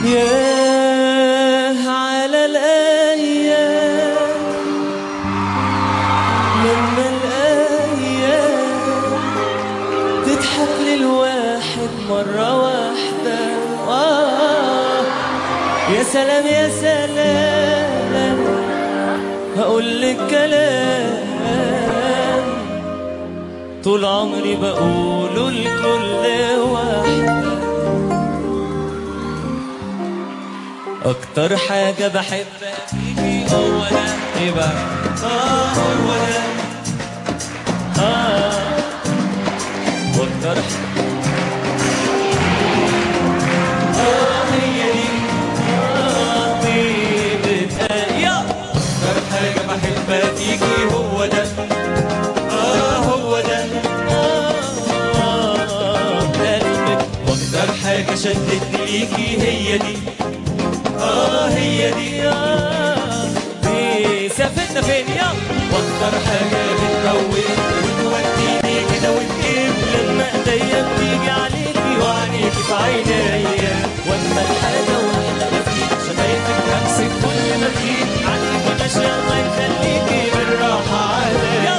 ياه على الأيام لما الأيام تضحك للواحد مرة واحدة آه يا سلام يا سلام هقول لك كلام طول عمري بقوله لكل واحدة أكتر حاجة بحبها فيكي هو ده إيه بقى؟ آه هو ده آه وأكتر آه هي دي آه طيبة قلبي أكتر حاجة بحبها فيكي هو ده آه هو ده آه قلبك وأكتر حاجة شدتني ليكي هي دي اه هي دي آه دي سافتنا فين يلا واكتر حاجه بتروق وتوديني كده وتجيب لما ايديا بتيجي عليكي وعينيكي في عينيا واجمل حاجه واحده ما فيك شفايفك همسك كل ما فيك عليكي ماشيه الله يخليكي بالراحه عليا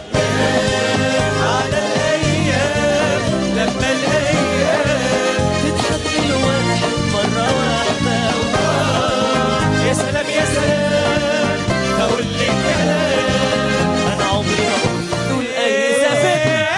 على الايام لما الايام تضحك الواحد مره واحده آه، يا سلام يا سلام هقول لك كلام انا عمري ما قلت تقول اي سفينه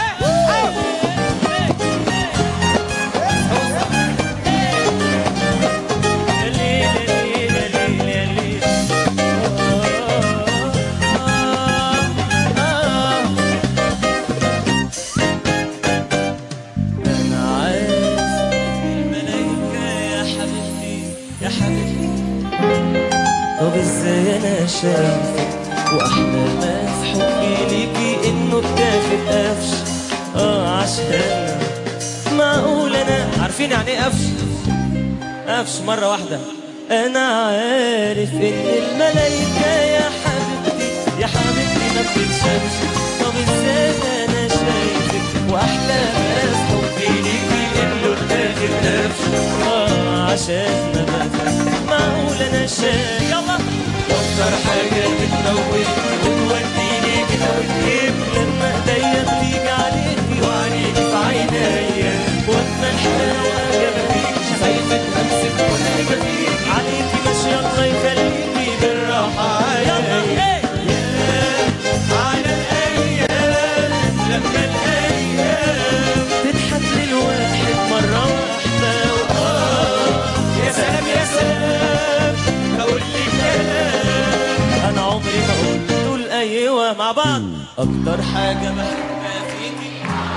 أنا عايز الملايكة يا حبيبتي يا حبيبتي طب ازاي انا شايفك واحلى ما في حبي ليكي انه اتاخد قفش اه عشان معقول انا عارفين يعني ايه قفش قفش مرة واحدة انا عارف ان الملايكة يا حبيبتي يا حبيبتي ما بتتشافش طب ازاي انا شايفك واحلى ما في حبي ليكي انه اتاخد قفش اه عشان ما بفهم معقول انا شايف يلا اكتر حاجة بتموت وتوديني كده وتجيب لما ايديا بتيجي عليكي وعليكي في عينيا واجمل حاجة ما فيك شفايفك امسك كل ما فيك عليكي ماشية الله يخليكي بالراحة عليا على الايام لما الايام تضحك للواحد مرة واحدة وآه يا سلام يا سلام هقول لك كلام انا عمري ما قلت دول ايوه مع بعض اكتر حاجة بحبها فيكي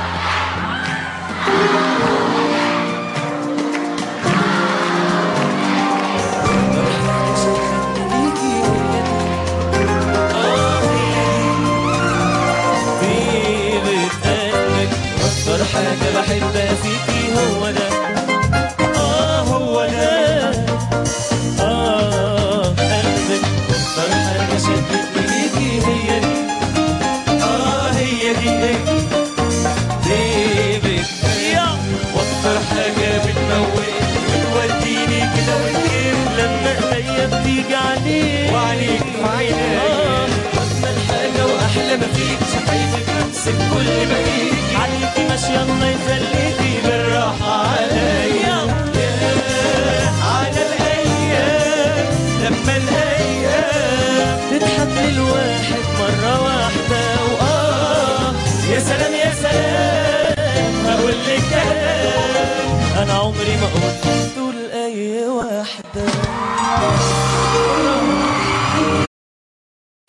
أكتر حاجة شدتني ليكي هي دي. آه هي دي. طيبة قلبك أكتر حاجة بحبها فيكي هو ده آه هو ده آه قلبك أكتر حاجة شدتني ليكي هي دي آه هي دي طيبة يا وأكتر حاجة بتموت بتوديني كده وتجيب لما ايديا بتيجي عليك وعليك في عيني اجمل حاجه واحلى ما فيك شفايفك امسك كل ما فيك عليكي ماشيه الله يخليكي بالراحه عليا يا على الايام لما الايام تضحك للواحد مره واحده واه يا سلام يا سلام هقول لك كلام انا عمري ما قلت